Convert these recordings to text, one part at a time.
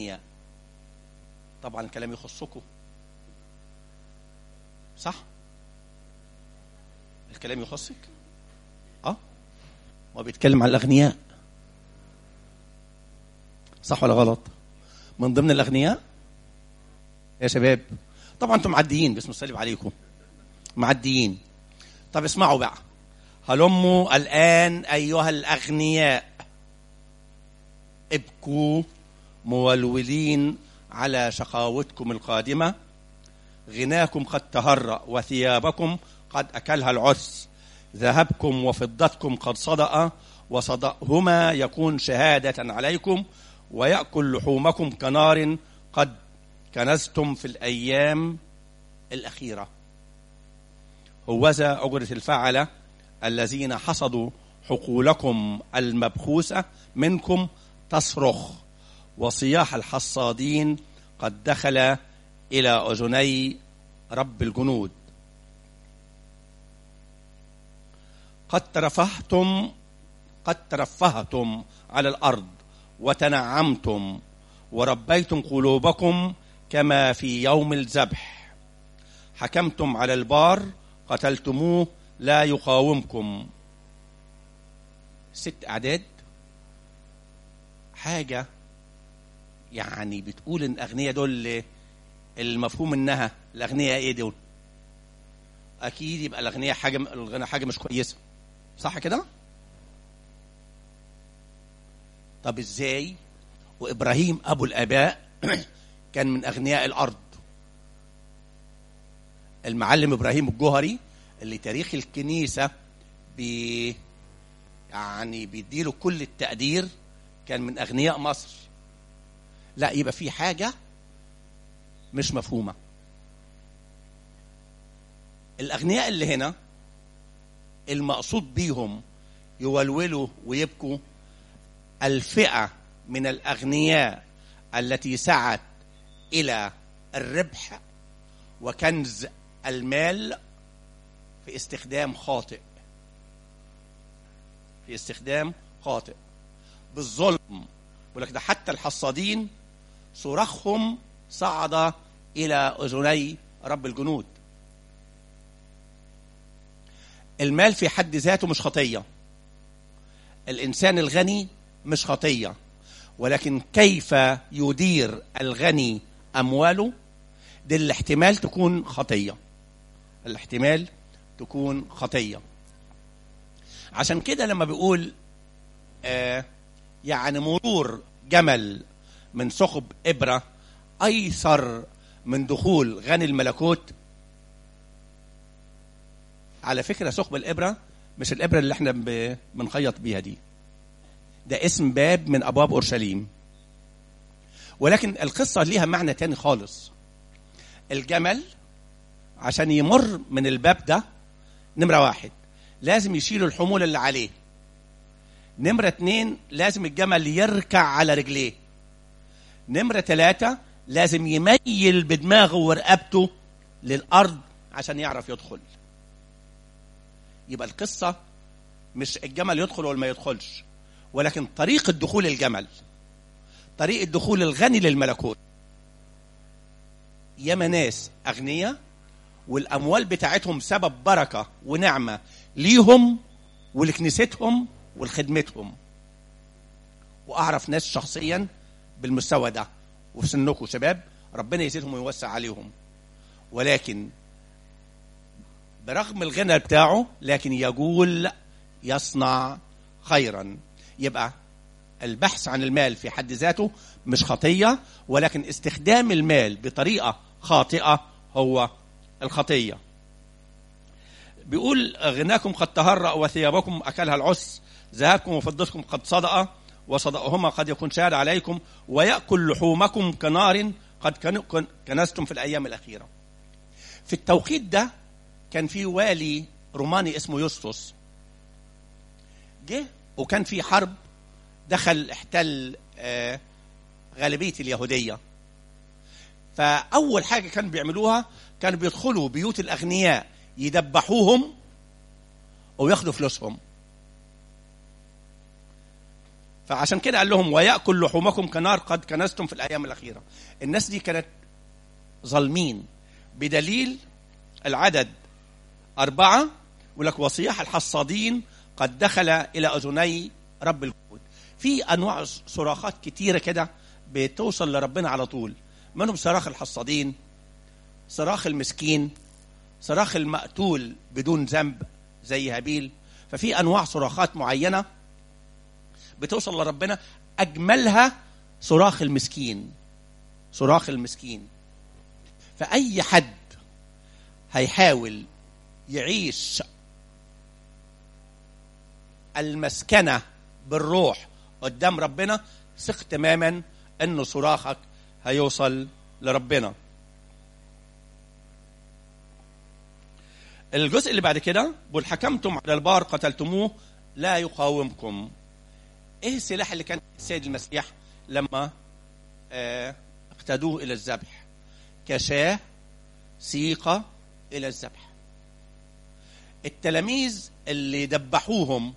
الأغنياء طبعا الكلام يخصكم صح الكلام يخصك اه ما بيتكلم عن الأغنياء صح ولا غلط من ضمن الأغنياء يا شباب طبعا انتم معديين باسم الصليب عليكم معديين طب اسمعوا بقى هلموا الآن أيها الأغنياء ابكوا مولولين على شقاوتكم القادمة غناكم قد تهرأ وثيابكم قد أكلها العرس ذهبكم وفضتكم قد صدأ وصدأهما يكون شهادة عليكم ويأكل لحومكم كنار قد كنزتم في الأيام الأخيرة هوذا أجرة الفعلة الذين حصدوا حقولكم المبخوسة منكم تصرخ وصياح الحصادين قد دخل إلى أذني رب الجنود قد ترفهتم قد ترفهتم على الأرض وتنعمتم وربيتم قلوبكم كما في يوم الذبح حكمتم على البار قتلتموه لا يقاومكم ست أعداد حاجة يعني بتقول إن الأغنياء دول المفهوم إنها الأغنياء إيه دول؟ أكيد يبقى الأغنياء حاجة الغنى حاجة مش كويسة صح كده؟ طب إزاي؟ وإبراهيم أبو الآباء كان من أغنياء الأرض المعلم إبراهيم الجوهري اللي تاريخ الكنيسة بي يعني بيديله كل التقدير كان من أغنياء مصر لا يبقى في حاجة مش مفهومة الأغنياء اللي هنا المقصود بيهم يولولوا ويبكوا الفئة من الأغنياء التي سعت إلى الربح وكنز المال في استخدام خاطئ في استخدام خاطئ بالظلم بيقول لك ده حتى الحصادين صراخهم صعد الى اذني رب الجنود المال في حد ذاته مش خطيه الانسان الغني مش خطيه ولكن كيف يدير الغني امواله دي الاحتمال تكون خطيه الاحتمال تكون خطيه عشان كده لما بيقول آه يعني مرور جمل من ثقب ابره ايسر من دخول غني الملكوت على فكره ثقب الابره مش الابره اللي احنا ب- بنخيط بيها دي ده اسم باب من ابواب اورشليم ولكن القصه ليها معنى تاني خالص الجمل عشان يمر من الباب ده نمرة واحد لازم يشيلوا الحمولة اللي عليه نمرة اتنين لازم الجمل يركع على رجليه نمرة تلاتة لازم يميل بدماغه ورقبته للأرض عشان يعرف يدخل يبقى القصة مش الجمل يدخل ولا ما يدخلش ولكن طريقة دخول الجمل طريقة دخول الغني للملكوت ياما ناس أغنياء والأموال بتاعتهم سبب بركة ونعمة ليهم ولكنيستهم ولخدمتهم وأعرف ناس شخصيا بالمستوى ده وفي سنكم شباب ربنا يزيدهم ويوسع عليهم ولكن برغم الغنى بتاعه لكن يقول يصنع خيرا يبقى البحث عن المال في حد ذاته مش خطية ولكن استخدام المال بطريقة خاطئة هو الخطية بيقول غناكم قد تهرأ وثيابكم أكلها العس ذهبكم وفضتكم قد صدأ وصدأهما قد يكون شاد عليكم ويأكل لحومكم كنار قد كن- كن- كنستم في الأيام الأخيرة في التوقيت ده كان في والي روماني اسمه يوستوس جه وكان في حرب دخل احتل آه، غالبية اليهودية فأول حاجة كانوا بيعملوها كانوا بيدخلوا بيوت الأغنياء يدبحوهم وياخدوا فلوسهم فعشان كده قال لهم ويأكل لحومكم كنار قد كنستم في الأيام الأخيرة الناس دي كانت ظالمين بدليل العدد أربعة ولك وصياح الحصادين قد دخل إلى أذني رب الجنود في أنواع صراخات كتيرة كده بتوصل لربنا على طول منهم صراخ الحصادين صراخ المسكين صراخ المقتول بدون ذنب زي هابيل ففي أنواع صراخات معينة بتوصل لربنا أجملها صراخ المسكين صراخ المسكين فأي حد هيحاول يعيش المسكنة بالروح قدام ربنا ثق تماما انه صراخك هيوصل لربنا الجزء اللي بعد كده بقول حكمتم على البار قتلتموه لا يقاومكم ايه السلاح اللي كان السيد المسيح لما آه اقتدوه الى الذبح كشاه سيقة الى الذبح التلاميذ اللي دبحوهم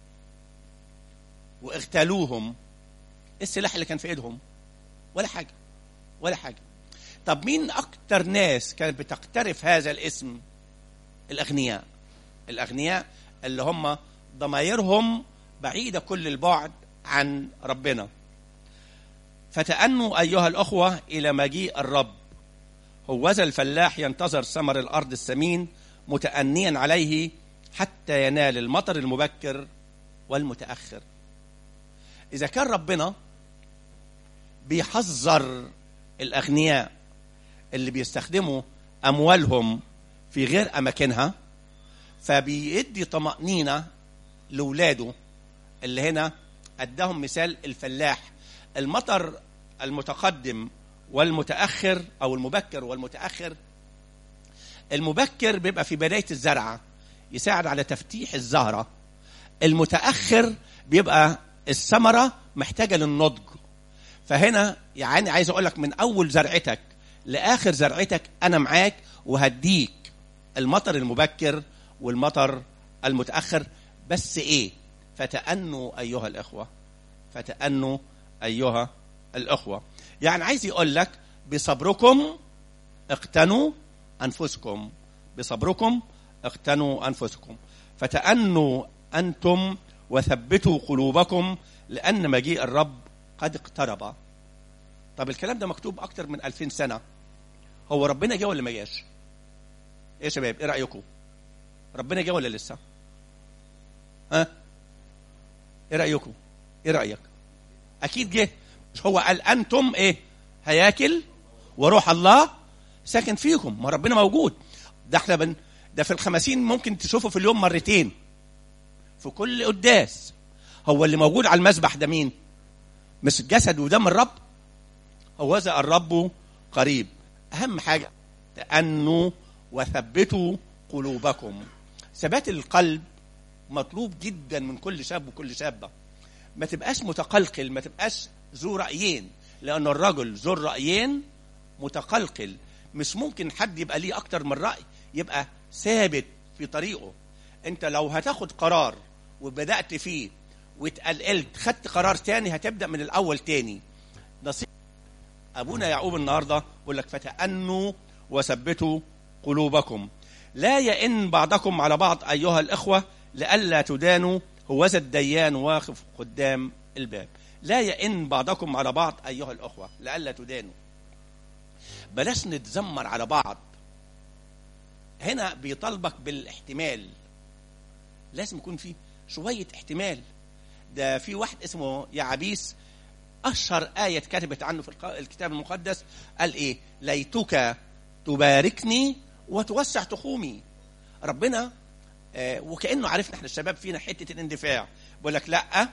واغتالوهم ايه السلاح اللي كان في ايدهم ولا حاجه ولا حاجه طب مين اكتر ناس كانت بتقترف هذا الاسم الاغنياء الاغنياء اللي هم ضمايرهم بعيده كل البعد عن ربنا فتأنوا أيها الأخوة إلى مجيء الرب هوذا الفلاح ينتظر ثمر الأرض السمين متأنيا عليه حتى ينال المطر المبكر والمتأخر إذا كان ربنا بيحذر الأغنياء اللي بيستخدموا أموالهم في غير أماكنها فبيدي طمأنينة لولاده اللي هنا أداهم مثال الفلاح المطر المتقدم والمتأخر أو المبكر والمتأخر المبكر بيبقى في بداية الزرعة يساعد على تفتيح الزهرة المتأخر بيبقى الثمرة محتاجة للنضج فهنا يعني عايز أقول لك من أول زرعتك لآخر زرعتك أنا معاك وهديك المطر المبكر والمطر المتأخر بس إيه فتأنوا أيها الإخوة فتأنوا أيها الأخوة يعني عايز يقول لك بصبركم اقتنوا أنفسكم بصبركم اقتنوا أنفسكم فتأنوا أنتم وثبتوا قلوبكم لأن مجيء الرب قد اقترب طب الكلام ده مكتوب أكتر من ألفين سنة هو ربنا جه ولا ما جاش ايه يا شباب ايه رأيكم ربنا جه ولا لسه ها ايه رأيكم ايه رأيك اكيد جه مش هو قال انتم ايه هياكل وروح الله ساكن فيكم ما ربنا موجود ده احنا بن ده في الخمسين ممكن تشوفه في اليوم مرتين في كل قداس هو اللي موجود على المسبح ده مين مش جسد ودم الرب هو ذا الرب قريب اهم حاجه تأنوا وثبتوا قلوبكم ثبات القلب مطلوب جدا من كل شاب وكل شابه ما تبقاش متقلقل ما تبقاش ذو رأيين لأن الرجل ذو الرأيين متقلقل مش ممكن حد يبقى ليه أكتر من رأي يبقى ثابت في طريقه أنت لو هتاخد قرار وبدأت فيه واتقلقلت خدت قرار تاني هتبدأ من الأول تاني نصيحة أبونا يعقوب النهاردة يقول لك فتأنوا وثبتوا قلوبكم لا يئن بعضكم على بعض أيها الإخوة لئلا تدانوا هوذا الديان واقف قدام الباب لا يئن بعضكم على بعض أيها الأخوة لئلا تدانوا بلاش نتذمر على بعض هنا بيطالبك بالاحتمال لازم يكون في شوية احتمال ده في واحد اسمه يعبيس أشهر آية كتبت عنه في الكتاب المقدس قال إيه ليتك تباركني وتوسع تخومي ربنا آه وكأنه عرفنا احنا الشباب فينا حتة الاندفاع بيقول لك لا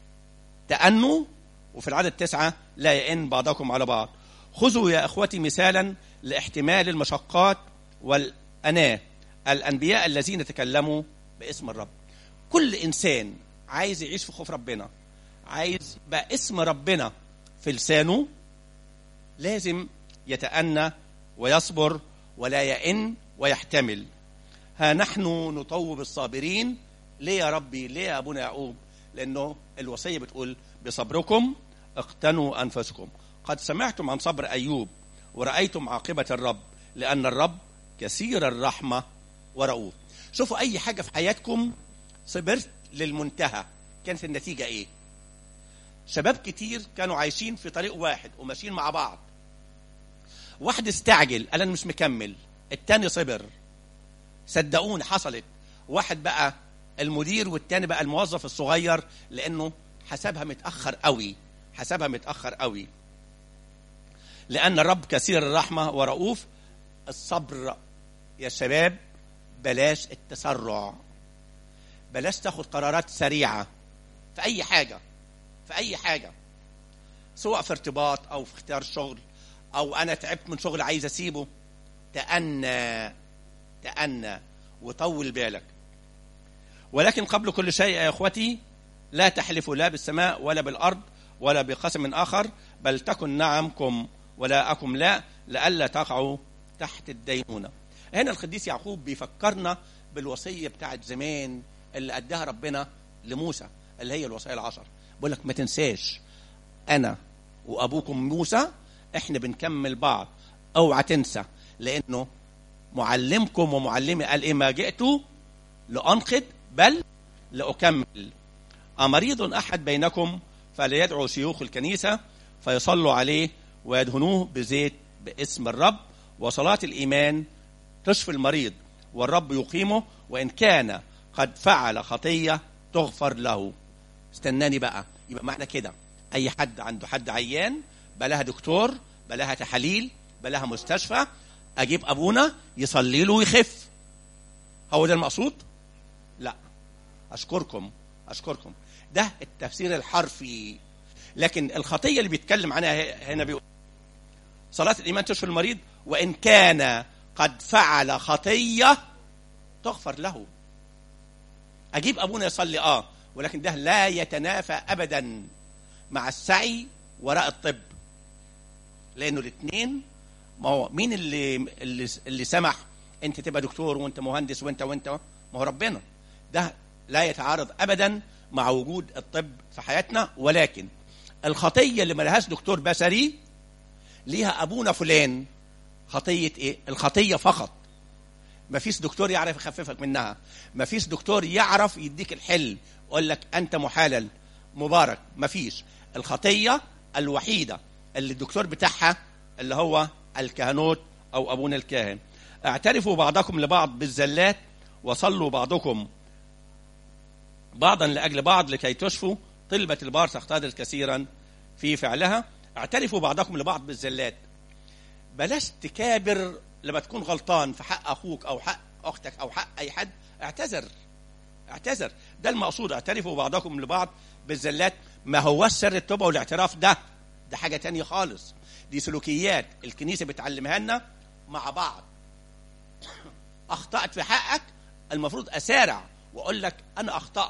تأنوا وفي العدد تسعة لا يئن بعضكم على بعض خذوا يا اخوتي مثالا لاحتمال المشقات والأناة الأنبياء الذين تكلموا باسم الرب كل إنسان عايز يعيش في خوف ربنا عايز بقى اسم ربنا في لسانه لازم يتأنى ويصبر ولا يئن ويحتمل ها نحن نطوب الصابرين ليه يا ربي ليه يا أبونا يعقوب لانه الوصيه بتقول بصبركم اقتنوا انفسكم قد سمعتم عن صبر ايوب ورايتم عاقبه الرب لان الرب كثير الرحمه ورؤوف شوفوا اي حاجه في حياتكم صبرت للمنتهى كانت النتيجه ايه شباب كتير كانوا عايشين في طريق واحد وماشيين مع بعض واحد استعجل قال انا مش مكمل التاني صبر صدقوني حصلت واحد بقى المدير والتاني بقى الموظف الصغير لانه حسبها متاخر قوي حسبها متاخر قوي لان الرب كثير الرحمه ورؤوف الصبر يا شباب بلاش التسرع بلاش تاخد قرارات سريعه في اي حاجه في اي حاجه سواء في ارتباط او في اختيار شغل او انا تعبت من شغل عايز اسيبه تأنى تأنى وطول بالك ولكن قبل كل شيء يا اخوتي لا تحلفوا لا بالسماء ولا بالارض ولا بقسم اخر بل تكن نعمكم ولا اكم لا لئلا تقعوا تحت الدينونه هنا القديس يعقوب بيفكرنا بالوصيه بتاعت زمان اللي اداها ربنا لموسى اللي هي الوصيه العشر بقول لك ما تنساش انا وابوكم موسى احنا بنكمل بعض اوعى تنسى لانه معلمكم ومعلمي قال ايه ما جئت لانقذ بل لاكمل امريض احد بينكم فليدعو شيوخ الكنيسه فيصلوا عليه ويدهنوه بزيت باسم الرب وصلاه الايمان تشفي المريض والرب يقيمه وان كان قد فعل خطيه تغفر له استناني بقى يبقى معنى كده اي حد عنده حد عيان بلاها دكتور بلاها تحاليل بلاها مستشفى اجيب ابونا يصلي له ويخف هو ده المقصود لا اشكركم اشكركم ده التفسير الحرفي لكن الخطيه اللي بيتكلم عنها هنا بيقول صلاه الايمان تشفي المريض وان كان قد فعل خطيه تغفر له اجيب ابونا يصلي اه ولكن ده لا يتنافى ابدا مع السعي وراء الطب لانه الاثنين ما هو مين اللي اللي اللي سمح انت تبقى دكتور وانت مهندس وانت وانت ما هو ربنا ده لا يتعارض ابدا مع وجود الطب في حياتنا ولكن الخطيه اللي ملهاش دكتور بشري ليها ابونا فلان خطيه ايه الخطيه فقط ما فيش دكتور يعرف يخففك منها ما فيش دكتور يعرف يديك الحل يقول لك انت محالل مبارك ما فيش الخطيه الوحيده اللي الدكتور بتاعها اللي هو الكهنوت او ابونا الكاهن اعترفوا بعضكم لبعض بالزلات وصلوا بعضكم بعضا لاجل بعض لكي تشفوا طلبة البار تقتدر كثيرا في فعلها اعترفوا بعضكم لبعض بالزلات بلاش تكابر لما تكون غلطان في حق اخوك او حق اختك او حق اي حد اعتذر اعتذر ده المقصود اعترفوا بعضكم لبعض بالزلات ما هو سر التوبه والاعتراف ده ده حاجه تانية خالص دي سلوكيات الكنيسه بتعلمها لنا مع بعض اخطات في حقك المفروض اسارع واقول لك انا اخطات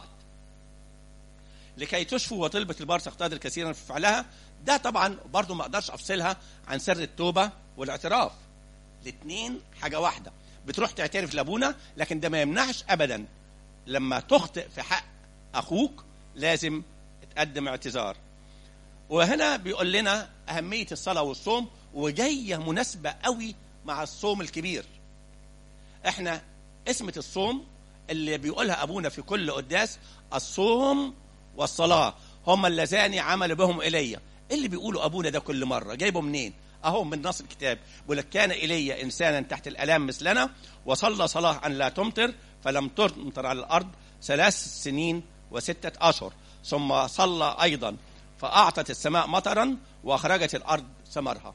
لكي تشفوا وطلبة البار تقتدر كثيرا في فعلها ده طبعا برضو ما اقدرش افصلها عن سر التوبه والاعتراف الاثنين حاجه واحده بتروح تعترف لابونا لكن ده ما يمنعش ابدا لما تخطئ في حق اخوك لازم تقدم اعتذار وهنا بيقول لنا اهميه الصلاه والصوم وجايه مناسبه قوي مع الصوم الكبير احنا اسمة الصوم اللي بيقولها ابونا في كل قداس الصوم والصلاه هما اللذان عمل بهم الي اللي بيقولوا ابونا ده كل مره جايبه منين اهو من نص الكتاب بيقول لك كان ايليا انسانا تحت الالام مثلنا وصلى صلاه ان لا تمطر فلم تمطر على الارض ثلاث سنين وسته اشهر ثم صلى ايضا فاعطت السماء مطرا واخرجت الارض ثمرها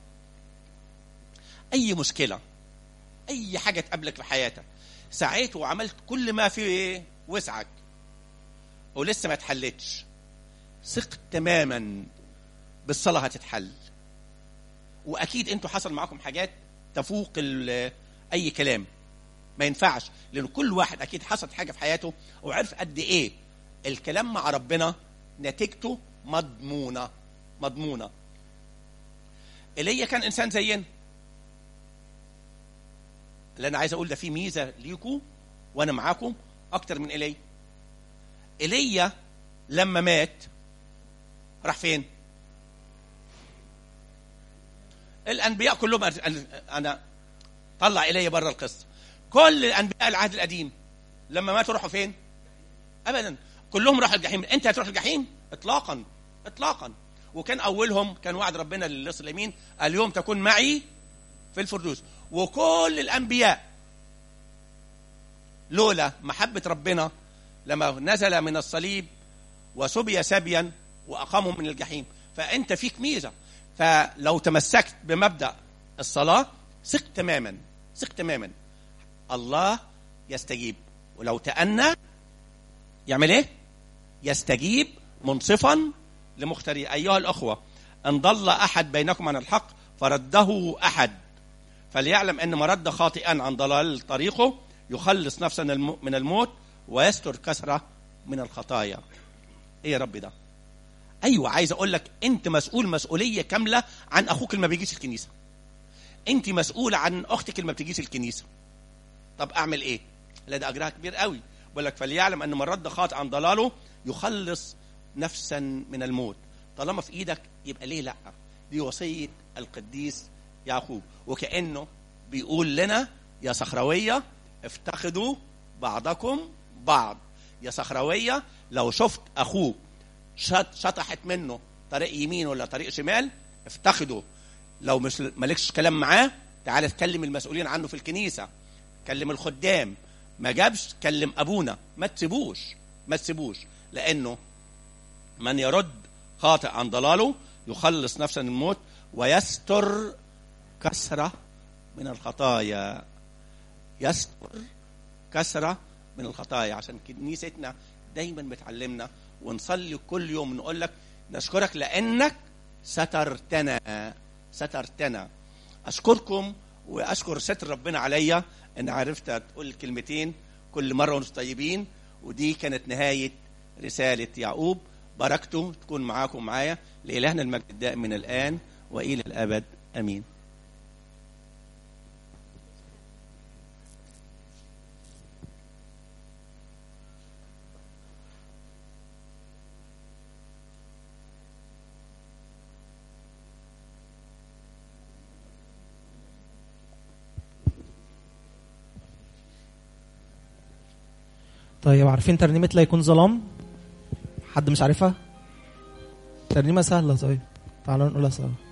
اي مشكله اي حاجه تقابلك في حياتك سعيت وعملت كل ما في وسعك ولسه ما اتحلتش ثق تماما بالصلاه هتتحل واكيد انتوا حصل معاكم حاجات تفوق اي كلام ما ينفعش لان كل واحد اكيد حصلت حاجه في حياته وعرف قد ايه الكلام مع ربنا نتيجته مضمونه مضمونه ايليا كان انسان زينا اللي انا عايز اقول ده في ميزه ليكوا وانا معاكم اكتر من ايليا ايليا لما مات راح فين الانبياء كلهم أر- أر- انا طلع الي بره القصه كل الانبياء العهد القديم لما ماتوا راحوا فين ابدا كلهم راحوا الجحيم انت هتروح الجحيم اطلاقا اطلاقا وكان اولهم كان وعد ربنا للص اليمين اليوم تكون معي في الفردوس وكل الانبياء لولا محبه ربنا لما نزل من الصليب وسبي سبيا واقاموا من الجحيم فانت فيك ميزه فلو تمسكت بمبدا الصلاه ثق تماما ثق تماما الله يستجيب ولو تأنى يعمل ايه يستجيب منصفا لمختاريه ايها الاخوه ان ضل احد بينكم عن الحق فرده احد فليعلم ان مرد خاطئا عن ضلال طريقه يخلص نفسا الم- من الموت ويستر كثره من الخطايا ايه يا رب ده ايوه عايز اقول لك انت مسؤول مسؤوليه كامله عن اخوك اللي ما بيجيش الكنيسه انت مسؤوله عن اختك اللي ما بتجيش الكنيسه طب اعمل ايه لا ده اجرها كبير قوي بقول لك فليعلم ان من رد خاطئ عن ضلاله يخلص نفسا من الموت طالما في ايدك يبقى ليه لا دي وصيه القديس يعقوب وكانه بيقول لنا يا صخرويه افتقدوا بعضكم بعض يا صخرويه لو شفت اخوك شط شطحت منه طريق يمين ولا طريق شمال افتقده لو مش مالكش كلام معاه تعالى تكلم المسؤولين عنه في الكنيسه كلم الخدام ما جابش كلم ابونا ما تسيبوش ما تسيبوش لانه من يرد خاطئ عن ضلاله يخلص نفسا من الموت ويستر كثره من الخطايا يستر كثره من الخطايا عشان كنيستنا دايما بتعلمنا ونصلي كل يوم نقول لك نشكرك لانك سترتنا سترتنا اشكركم واشكر ستر ربنا عليا ان عرفت تقول كلمتين كل مره وانتم طيبين ودي كانت نهايه رساله يعقوب بركته تكون معاكم ومعايا لالهنا المجد الدائم من الان والى الابد امين طيب عارفين ترنيمة لا يكون ظلام حد مش عارفها ترنيمة سهلة طيب تعالوا نقولها سوا